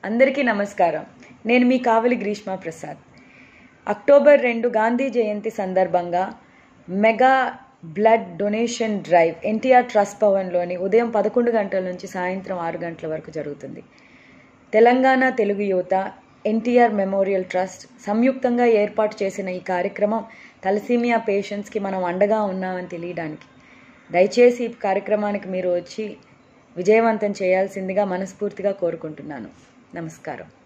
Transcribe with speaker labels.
Speaker 1: అందరికీ నమస్కారం నేను మీ కావలి గ్రీష్మా ప్రసాద్ అక్టోబర్ రెండు గాంధీ జయంతి సందర్భంగా mega blood donation drive NTR trust భవన్లోని ఉదయం పదకొండు గంటల నుంచి సాయంత్రం ఆరు గంటల వరకు జరుగుతుంది తెలంగాణ తెలుగు యువత ఎన్టీఆర్ మెమోరియల్ ట్రస్ట్ సంయుక్తంగా ఏర్పాటు చేసిన ఈ కార్యక్రమం తలసీమియా పేషెంట్స్కి మనం అండగా ఉన్నామని తెలియడానికి దయచేసి ఈ కార్యక్రమానికి మీరు వచ్చి విజయవంతం చేయాల్సిందిగా మనస్ఫూర్తిగా కోరుకుంటున్నాను నమస్కారం